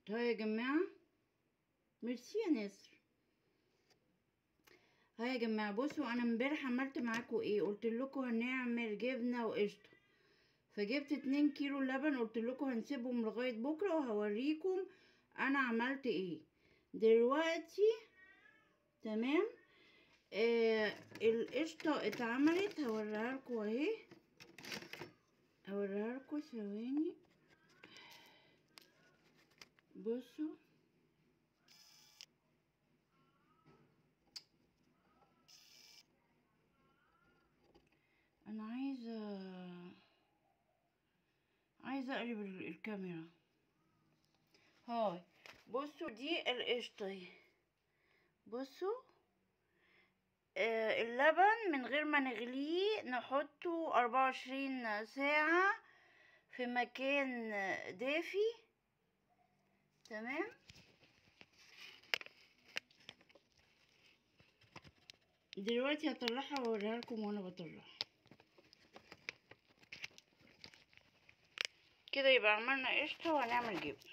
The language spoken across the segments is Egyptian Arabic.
ها يا جماعة ميرسي يا نسر ها يا جماعة بصوا انا امبارح عملت معاكم ايه قلت لكم هنعمل جبنة وقشطة فجبت اتنين كيلو لبن قلت لكم هنسيبهم لغاية بكرة وهوريكم انا عملت ايه دلوقتي تمام آه القشطة اتعملت هوريها لكم اهي هوريها لكم ثواني بصوا انا عايزه عايزه اقلب ال- الكاميرا هاي بصوا دي القشطه اهي بصوا آه اللبن من غير ما نغليه نحطه أربعة وعشرين ساعة في مكان دافي تمام دلوقتي هطلعها واوريها لكم وانا بطلعها كده يبقى عملنا قشطة وهنعمل جبنة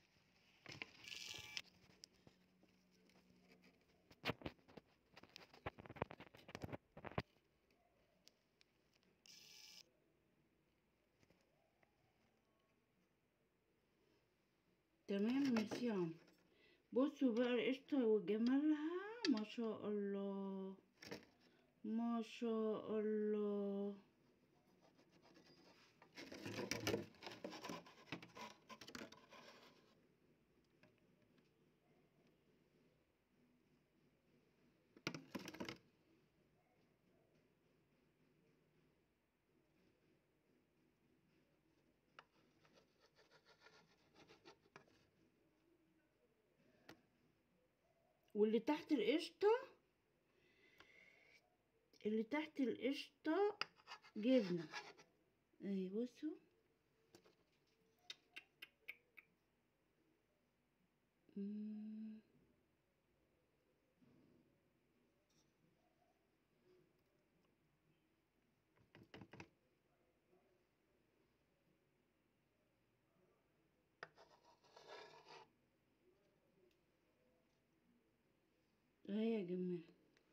تمام ميرسي يا عم بصوا بقى القشطة وجمالها ما شاء الله ما شاء الله واللي تحت القشطة اللي تحت القشطة جبنة اهي بصوا مم. اهي يا جماعة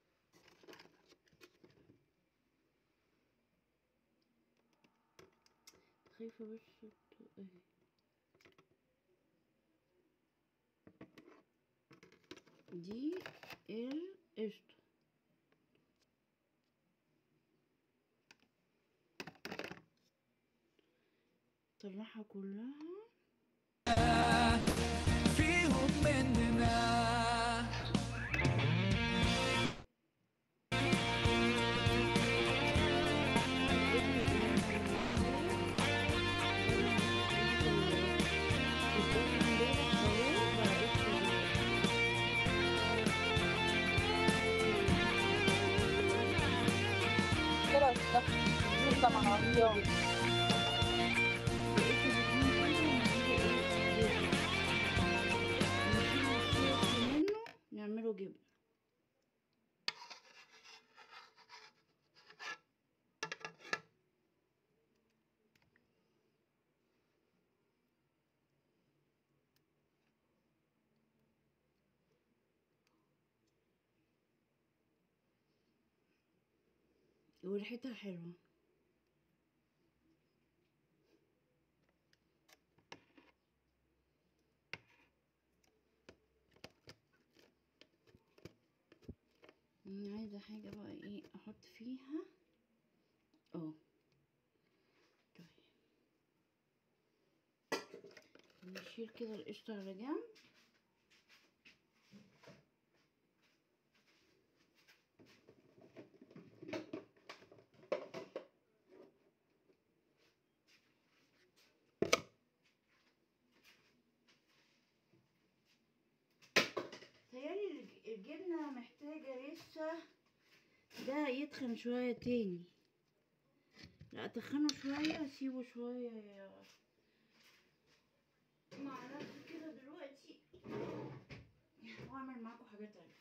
خايفة بس ت- اهي دي القشطة طلعها كلها فيهم مننا خلاص نطلع مع اليوم نعمله جبنة وريحتها حلوة أنا عايزة حاجة بقى ايه احط فيها اه طيب نشيل كده القشطة على جنب تهيألي الج- الجبنة محتاجة لسه ده يتخن شوية تاني لا اتخنه شوية اسيبه شوية يا مع نفسي كده دلوقتي واعمل معاكم حاجات تانية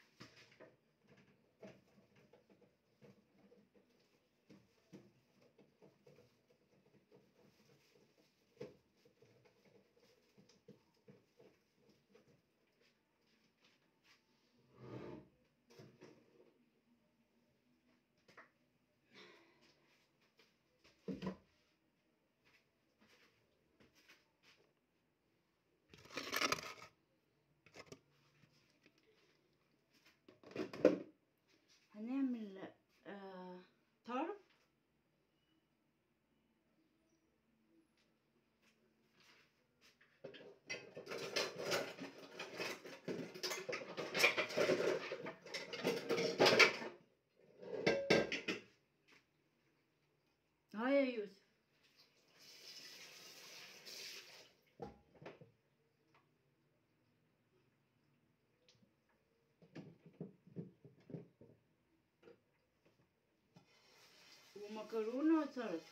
مكرونة وسلطة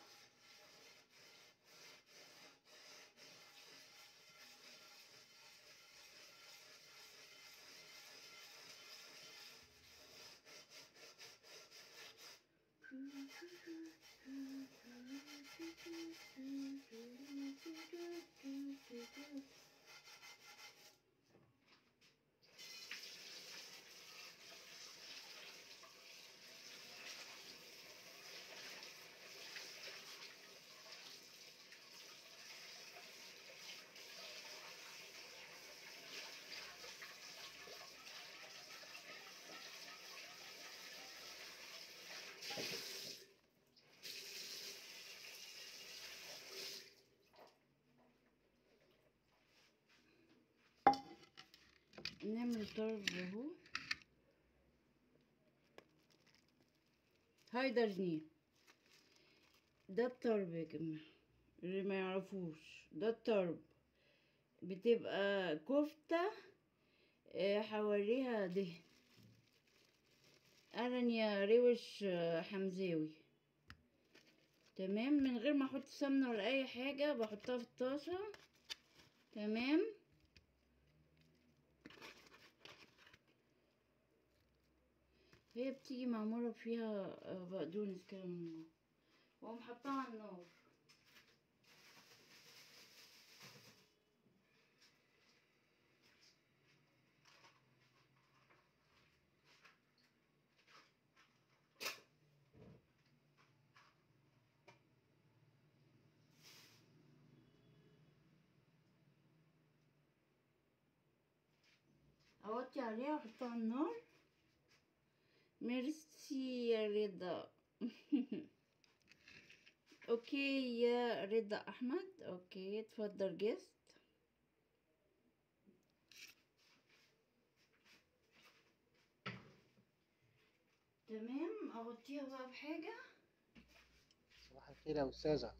نعمل طرب اهو هاي ده جنيه ده الطرب يا جماعة اللي ما يعرفوش ده الطرب بتبقى كفتة آه، حواليها دهن اهلا يا روش آه، حمزاوي تمام من غير ما احط سمنة ولا اي حاجة بحطها في الطاسة تمام هي بتيجي معمولة فيها آه، بقدونس كده من جوه واقوم حطها على النار اوطي عليها واحطها على النار ميرسي يا رضا اوكي يا رضا احمد اوكي اتفضل جست تمام اغطيها بقى بحاجة صباح الخير يا أستاذة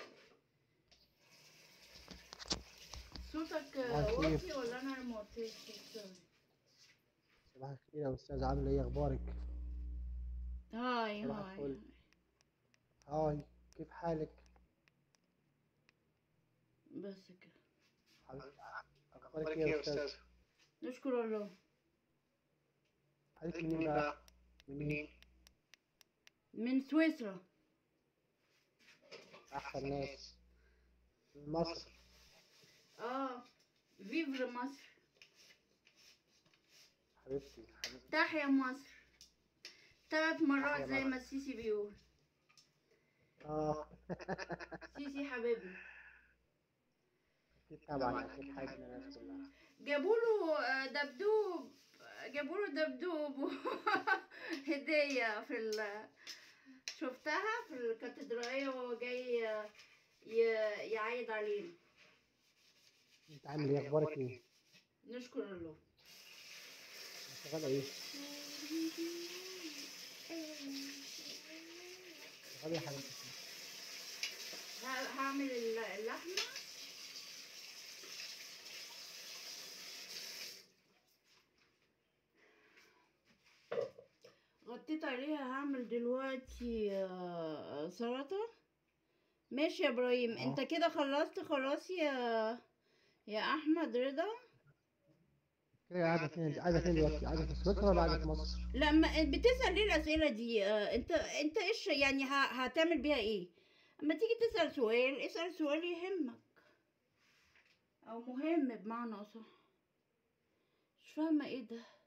صوتك صباح الخير. واطي ولا انا اللي موطيش الصوت؟ صباح الخير يا أستاذة عاملة إيه أخبارك؟ هاي صباح هاي الفل. هاي كيف حالك؟ بس كده حبيبتي أخبارك إيه يا أستاذة؟ نشكر الله حضرتك منين بقى؟ منين؟ من سويسرا أحسن ناس من مصر اه فيفر مصر حبيبتي حبيبتي تحيا مصر ثلاث مرات تحيا زي مصر. ما السيسي بيقول آه سيسي حبيبنا أكيد طبعا أكيد حاجة الناس كلها جابوا له آه، دبدوب جابوا له دبدوب هدية في ال شفتها في الكاتدرائية وهو جاي آه، ي- يعيد علينا أنت عامل إيه أخبارك إيه؟ نشكر الله شغالة إيه؟ شغالة إيه يا حبيبتي؟ ه- هعمل الل- اللحمة غطيت عليها هعمل دلوقتي آه، سلطة ماشي يا ابراهيم آه. انت كده خلصت خلاص يا يا احمد رضا كده قاعدة فين؟ قاعدة فين دلوقتي؟ قاعدة في سويسرا ولا قاعدة في مصر؟ لا ما بتسأل ليه الأسئلة دي آه، انت انت ايش يعني ه- هتعمل بيها ايه اما تيجي تسأل سؤال اسأل سؤال يهمك او مهم بمعنى اصح مش فاهمة ايه ده